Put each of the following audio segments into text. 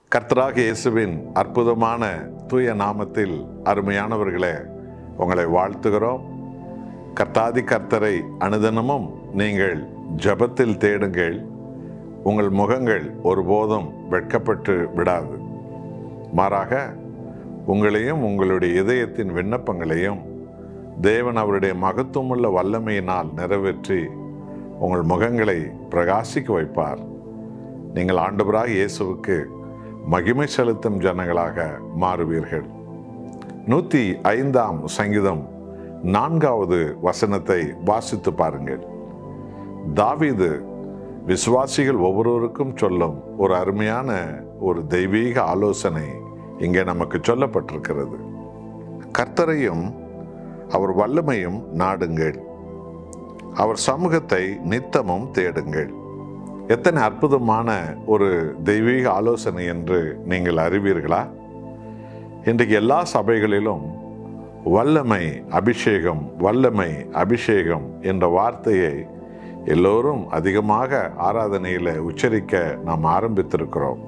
கர்த்தராக இயேசுவின் அற்புதமான தூய நாமத்தில் அருமையானவர்களே உங்களை வாழ்த்துகிறோம் கர்த்தாதி கர்த்தரை அனுதினமும் நீங்கள் ஜெபத்தில் தேடுங்கள் உங்கள் முகங்கள் ஒருபோதும் வெட்கப்பட்டு விடாது மாறாக உங்களையும் உங்களுடைய இதயத்தின் விண்ணப்பங்களையும் தேவன் அவருடைய மகத்துவமுள்ள வல்லமையினால் நிறைவேற்றி உங்கள் முகங்களை பிரகாசிக்க வைப்பார் நீங்கள் ஆண்டவராக இயேசுவுக்கு மகிமை செலுத்தும் ஜனங்களாக மாறுவீர்கள் நூற்றி ஐந்தாம் சங்கீதம் நான்காவது வசனத்தை வாசித்து பாருங்கள் தாவீது விசுவாசிகள் ஒவ்வொருவருக்கும் சொல்லும் ஒரு அருமையான ஒரு தெய்வீக ஆலோசனை இங்கே நமக்கு சொல்லப்பட்டிருக்கிறது கர்த்தரையும் அவர் வல்லமையும் நாடுங்கள் அவர் சமூகத்தை நித்தமும் தேடுங்கள் எத்தனை அற்புதமான ஒரு தெய்வீக ஆலோசனை என்று நீங்கள் அறிவீர்களா இன்றைக்கு எல்லா சபைகளிலும் வல்லமை அபிஷேகம் வல்லமை அபிஷேகம் என்ற வார்த்தையை எல்லோரும் அதிகமாக ஆராதனையில் உச்சரிக்க நாம் ஆரம்பித்திருக்கிறோம்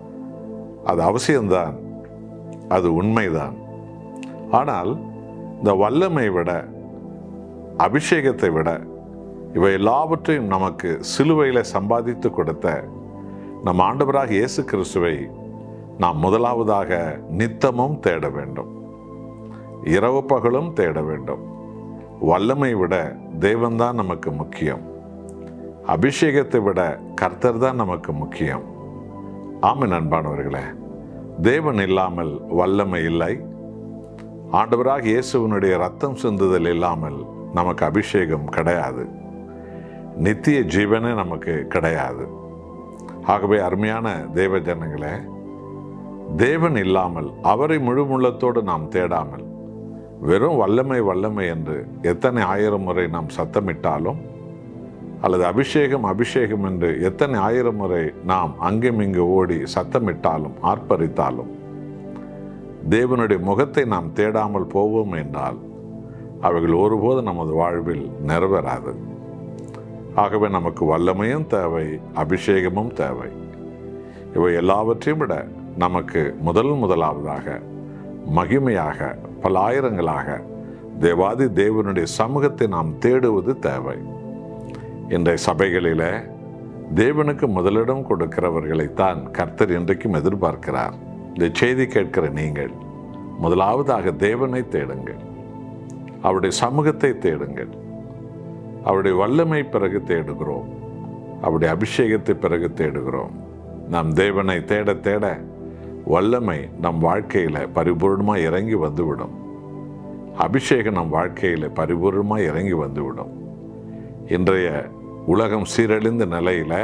அது அவசியம்தான் அது உண்மைதான் ஆனால் இந்த வல்லமை விட அபிஷேகத்தை விட இவை எல்லாவற்றையும் நமக்கு சிலுவையில் சம்பாதித்து கொடுத்த நம் ஆண்டவராக இயேசு கிறிஸ்துவை நாம் முதலாவதாக நித்தமும் தேட வேண்டும் இரவு பகலும் தேட வேண்டும் வல்லமை விட தேவன்தான் நமக்கு முக்கியம் அபிஷேகத்தை விட கர்த்தர் தான் நமக்கு முக்கியம் ஆமை நண்பானவர்களே தேவன் இல்லாமல் வல்லமை இல்லை ஆண்டவராக இயேசுவனுடைய ரத்தம் சிந்துதல் இல்லாமல் நமக்கு அபிஷேகம் கிடையாது நித்திய ஜீவனே நமக்கு கிடையாது ஆகவே அருமையான தேவ ஜனங்களே தேவன் இல்லாமல் அவரை முழுமுள்ளத்தோடு நாம் தேடாமல் வெறும் வல்லமை வல்லமை என்று எத்தனை ஆயிரம் முறை நாம் சத்தமிட்டாலும் அல்லது அபிஷேகம் அபிஷேகம் என்று எத்தனை ஆயிரம் முறை நாம் அங்கும் இங்கு ஓடி சத்தமிட்டாலும் ஆர்ப்பரித்தாலும் தேவனுடைய முகத்தை நாம் தேடாமல் போவோம் என்றால் அவைகள் ஒருபோது நமது வாழ்வில் நிறைவேறாது ஆகவே நமக்கு வல்லமையும் தேவை அபிஷேகமும் தேவை இவை எல்லாவற்றையும் விட நமக்கு முதல் முதலாவதாக மகிமையாக பல ஆயிரங்களாக தேவாதி தேவனுடைய சமூகத்தை நாம் தேடுவது தேவை இன்றைய சபைகளில் தேவனுக்கு முதலிடம் கொடுக்கிறவர்களைத்தான் கர்த்தர் இன்றைக்கும் எதிர்பார்க்கிறார் இந்த செய்தி கேட்கிற நீங்கள் முதலாவதாக தேவனை தேடுங்கள் அவருடைய சமூகத்தை தேடுங்கள் அவருடைய வல்லமை பிறகு தேடுகிறோம் அவருடைய அபிஷேகத்தை பிறகு தேடுகிறோம் நாம் தேவனை தேட தேட வல்லமை நம் வாழ்க்கையில் பரிபூர்ணமாக இறங்கி வந்துவிடும் அபிஷேகம் நம் வாழ்க்கையில் பரிபூர்ணமாக இறங்கி வந்துவிடும் இன்றைய உலகம் சீரழிந்த நிலையில்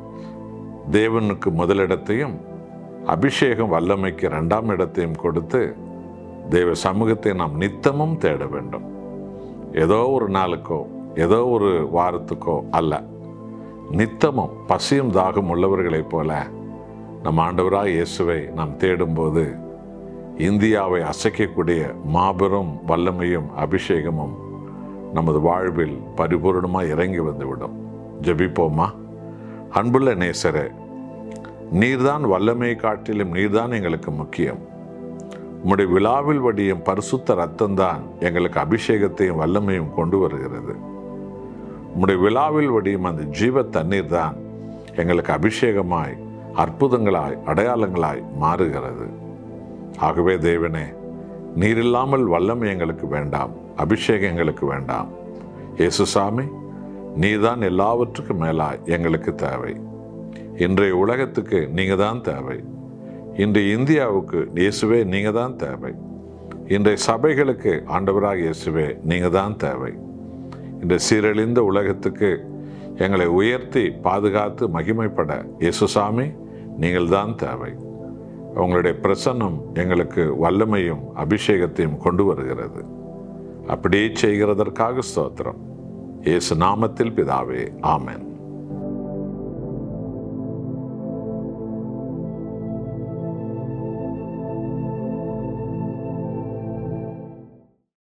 தேவனுக்கு முதலிடத்தையும் அபிஷேகம் வல்லமைக்கு ரெண்டாம் இடத்தையும் கொடுத்து தேவ சமூகத்தை நாம் நித்தமும் தேட வேண்டும் ஏதோ ஒரு நாளுக்கோ ஏதோ ஒரு வாரத்துக்கோ அல்ல நித்தமும் பசியும் தாகம் உள்ளவர்களைப் போல நம் ஆண்டவராக இயேசுவை நாம் தேடும்போது இந்தியாவை அசைக்கக்கூடிய மாபெரும் வல்லமையும் அபிஷேகமும் நமது வாழ்வில் பரிபூர்ணமாக இறங்கி வந்துவிடும் ஜெபிப்போமா அன்புள்ள நேசரே நீர்தான் வல்லமையை காட்டிலும் நீர்தான் எங்களுக்கு முக்கியம் உம்முடைய விழாவில் வடியும் பரிசுத்த ரத்தம்தான் எங்களுக்கு அபிஷேகத்தையும் வல்லமையும் கொண்டு வருகிறது உம்முடைய விழாவில் வடியும் அந்த ஜீவ தண்ணீர் தான் எங்களுக்கு அபிஷேகமாய் அற்புதங்களாய் அடையாளங்களாய் மாறுகிறது ஆகவே தேவனே நீர் இல்லாமல் வல்லமை எங்களுக்கு வேண்டாம் அபிஷேகம் எங்களுக்கு வேண்டாம் இயேசுசாமி நீதான் எல்லாவற்றுக்கும் மேலாய் எங்களுக்கு தேவை இன்றைய உலகத்துக்கு நீங்கள் தான் தேவை இன்றைய இந்தியாவுக்கு இயேசுவே நீங்கள் தான் தேவை இன்றைய சபைகளுக்கு ஆண்டவராக இயேசுவே நீங்கள் தான் தேவை இந்த சீரழிந்த உலகத்துக்கு எங்களை உயர்த்தி பாதுகாத்து மகிமைப்பட இயேசுசாமி நீங்கள் தான் தேவை உங்களுடைய பிரசன்னம் எங்களுக்கு வல்லமையும் அபிஷேகத்தையும் கொண்டு வருகிறது அப்படியே செய்கிறதற்காக ஸ்தோத்திரம் இயேசு நாமத்தில் பிதாவே ஆமென்